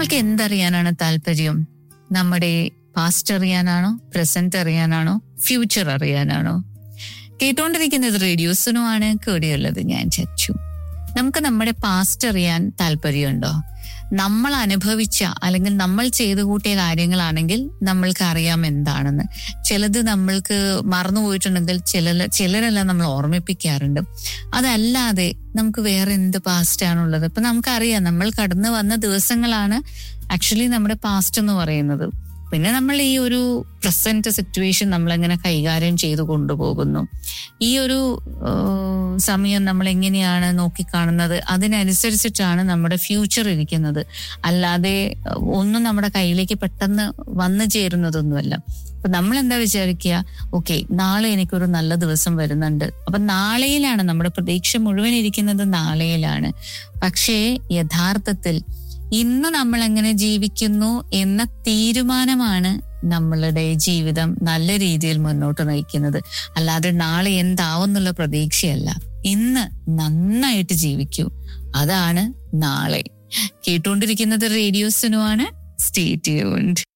നമ്മൾക്ക് എന്തറിയാനാണ് താല്പര്യം നമ്മുടെ പാസ്റ്റ് അറിയാനാണോ പ്രസന്റ് അറിയാനാണോ ഫ്യൂച്ചർ അറിയാനാണോ കേട്ടോണ്ടിരിക്കുന്നത് റേഡിയോസിനോ ആണ് കൂടെയുള്ളത് ഞാൻ ചച്ചു നമുക്ക് നമ്മുടെ പാസ്റ്റ് അറിയാൻ താല്പര്യമുണ്ടോ നമ്മൾ അനുഭവിച്ച അല്ലെങ്കിൽ നമ്മൾ ചെയ്തു കൂട്ടിയ കാര്യങ്ങളാണെങ്കിൽ നമ്മൾക്ക് അറിയാം എന്താണെന്ന് ചിലത് നമ്മൾക്ക് മറന്നുപോയിട്ടുണ്ടെങ്കിൽ ചില ചിലരെല്ലാം നമ്മൾ ഓർമ്മിപ്പിക്കാറുണ്ട് അതല്ലാതെ നമുക്ക് വേറെ എന്ത് പാസ്റ്റ് ആണുള്ളത് ഇപ്പൊ നമുക്കറിയാം നമ്മൾ കടന്നു വന്ന ദിവസങ്ങളാണ് ആക്ച്വലി നമ്മുടെ പാസ്റ്റ് എന്ന് പറയുന്നത് പിന്നെ നമ്മൾ ഈ ഒരു പ്രസന്റ് സിറ്റുവേഷൻ നമ്മൾ എങ്ങനെ കൈകാര്യം ചെയ്തു കൊണ്ടുപോകുന്നു ഈ ഒരു ഏഹ്, സമയം നമ്മൾ എങ്ങനെയാണ് നോക്കിക്കാണുന്നത് അതിനനുസരിച്ചിട്ടാണ് നമ്മുടെ ഫ്യൂച്ചർ ഇരിക്കുന്നത് അല്ലാതെ ഏഹ്, ഒന്നും നമ്മുടെ കയ്യിലേക്ക് പെട്ടെന്ന് വന്നു ചേരുന്നതൊന്നുമല്ല അപ്പൊ നമ്മൾ എന്താ വിചാരിക്കുക ഓക്കെ നാളെ എനിക്കൊരു നല്ല ദിവസം വരുന്നുണ്ട് അപ്പൊ നാളെയിലാണ് നമ്മുടെ പ്രതീക്ഷ മുഴുവൻ ഇരിക്കുന്നത് നാളെയിലാണ് പക്ഷേ യഥാർത്ഥത്തിൽ ഇന്ന് നമ്മൾ എങ്ങനെ ജീവിക്കുന്നു എന്ന തീരുമാനമാണ് നമ്മളുടെ ജീവിതം നല്ല രീതിയിൽ മുന്നോട്ട് നയിക്കുന്നത് അല്ലാതെ നാളെ എന്താവും എന്നുള്ള പ്രതീക്ഷയല്ല ഇന്ന് നന്നായിട്ട് ജീവിക്കൂ അതാണ് നാളെ കേട്ടുകൊണ്ടിരിക്കുന്നത് റേഡിയോസിനുമാണ് സ്റ്റേ ട്യൂൺഡ്